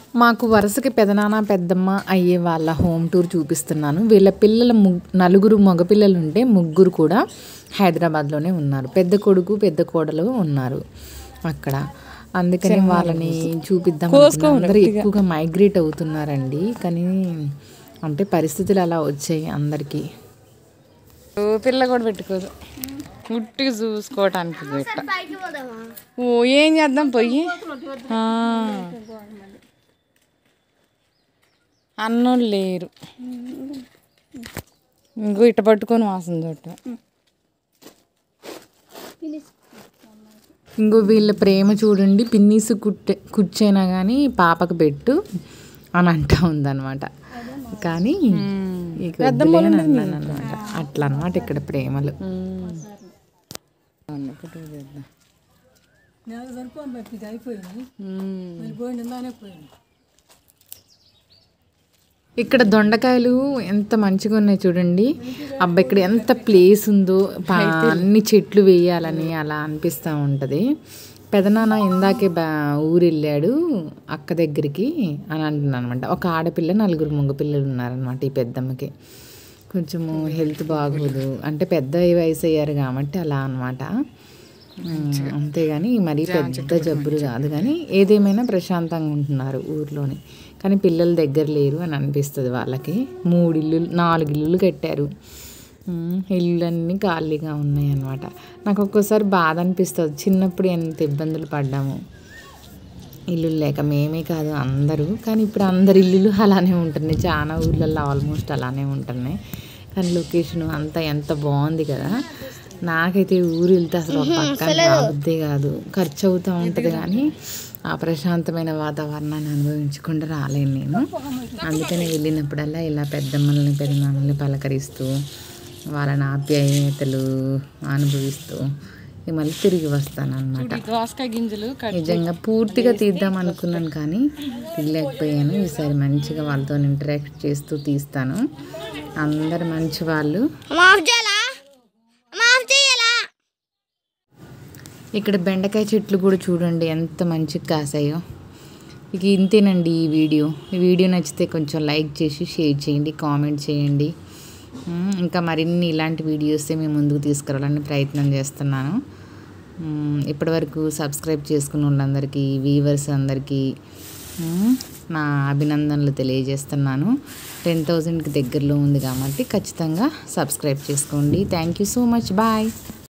మాకు వరుసకి పెదనాన్న పెద్దమ్మ అయ్యే వాళ్ళ హోమ్ టూర్ చూపిస్తున్నాను వీళ్ళ పిల్లల ముగ్ నలుగురు మగపిల్లలు ఉంటే ముగ్గురు కూడా హైదరాబాద్లోనే ఉన్నారు పెద్ద కొడుకు పెద్ద కోడలు ఉన్నారు అక్కడ అందుకని వాళ్ళని చూపిద్దాం అనుకున్నాం. అందరూ ఎక్కువగా మైగ్రేట్ అవుతున్నారండి కానీ అంటే పరిస్థితులు అలా వచ్చాయి అందరికీ ఓ పిల్ల కూడా పెట్టుకోదు ఉట్టిగా చూసుకోవటానికి పెట్ట ఓ ఏం చేద్దాం పొయ్యి ఆ. అన్నోళ్ళు లేరు ఇంకో ఇట్ట పట్టుకొని వాసన చోట ఇంకో వీళ్ళ ప్రేమ చూడండి పిన్నీసు కుట్టే కుర్చైనా కానీ పాపకు పెట్టు అని అంటా ఉందన్నమాట కానీ ఇక వద్దులే అని అన్నాను అనమాట అట్లా అనమాట ఇక్కడ ప్రేమలు ఇక్కడ దొండకాయలు ఎంత మంచిగా ఉన్నాయి చూడండి అబ్బా ఇక్కడ ఎంత ప్లేస్ ఉందో పా- అన్ని చెట్లు వేయాలని అలా అనిపిస్తూ ఉంటుంది పెదనాన్న ఇందాకే బా ఊరు వెళ్ళాడు అక్క దగ్గరికి అని అంటున్నాను అనమాట ఒక ఆడపిల్ల నలుగురు మగ పిల్లలు ఉన్నారనమాట ఈ పెద్దమ్మకి కొంచెము హెల్త్ బాగోదు అంటే పెద్ద వయసు అయ్యారు కాబట్టి అలా అనమాట అంతేగాని మరి పెద్ద జబ్బులు కాదు కానీ ఏదేమైనా ప్రశాంతంగా ఉంటున్నారు ఊర్లోని కానీ పిల్లల దగ్గర లేరు అని అనిపిస్తుంది వాళ్ళకి మూడు ఇల్లు నాలుగు ఇల్లులు కట్టారు ఉమ్, ఇల్లులన్నీ ఖాళీగా ఉన్నాయి అన్నమాట నాకు ఒక్కోసారి బాధ అనిపిస్తుంది చిన్నప్పుడు ఎంత ఇబ్బందులు పడ్డాము ఇల్లు లేక మేమే కాదు అందరూ కానీ ఇప్పుడు అందరి ఇల్లులు అలానే ఉంటున్నాయి చాలా ఊర్లలో ఆల్మోస్ట్ అలానే ఉంటున్నాయి కానీ లొకేషన్ అంతా ఎంత బాగుంది కదా నాకైతే ఊరు వెళ్తే అసలు ఒక పక్కన రాబుద్దే కాదు ఖర్చు అవుతూ ఉంటుంది కానీ ఆ ప్రశాంతమైన వాతావరణాన్ని అనుభవించకుండా రాలేను నేను అందుకని వెళ్ళినప్పుడల్లా ఇలా పెద్దమ్మల్ని పెద్దనాన్నల్ని పలకరిస్తూ వాళ్ళని ఆప్యాయతలు అనుభవిస్తూ ఇక మళ్ళీ తిరిగి వస్తాను అన్నమాట దోసకాయ గింజలు కట్ నిజంగా పూర్తిగా తీద్దాం అనుకున్నాను కానీ తీయలేకపోయాను ఈసారి మంచిగా వాళ్ళతో ఇంటరాక్ట్ చేస్తూ తీస్తాను అందరు మంచి వాళ్ళు మాఫ్ చేయాలా మాఫ్ చేయాలా ఇక్కడ బెండకాయ చెట్లు కూడా చూడండి ఎంత మంచిగా కాసాయో ఇక ఇంతేనండి ఈ వీడియో ఈ వీడియో నచ్చితే కొంచెం లైక్ చేసి షేర్ చేయండి కామెంట్ చేయండి ఉమ్, ఇంకా మరిన్ని ఇలాంటి వీడియోసే మేము ముందుకు తీసుకురావాలని ప్రయత్నం చేస్తున్నాను ఉమ్, ఇప్పటివరకు సబ్స్క్రైబ్ చేసుకున్న వాళ్ళందరికీ వీవర్స్ అందరికీ ఉమ్, నా అభినందనలు తెలియజేస్తున్నాను టెన్ థౌజండ్కి దగ్గరలో ఉంది కాబట్టి ఖచ్చితంగా సబ్స్క్రైబ్ చేసుకోండి thank you so much bye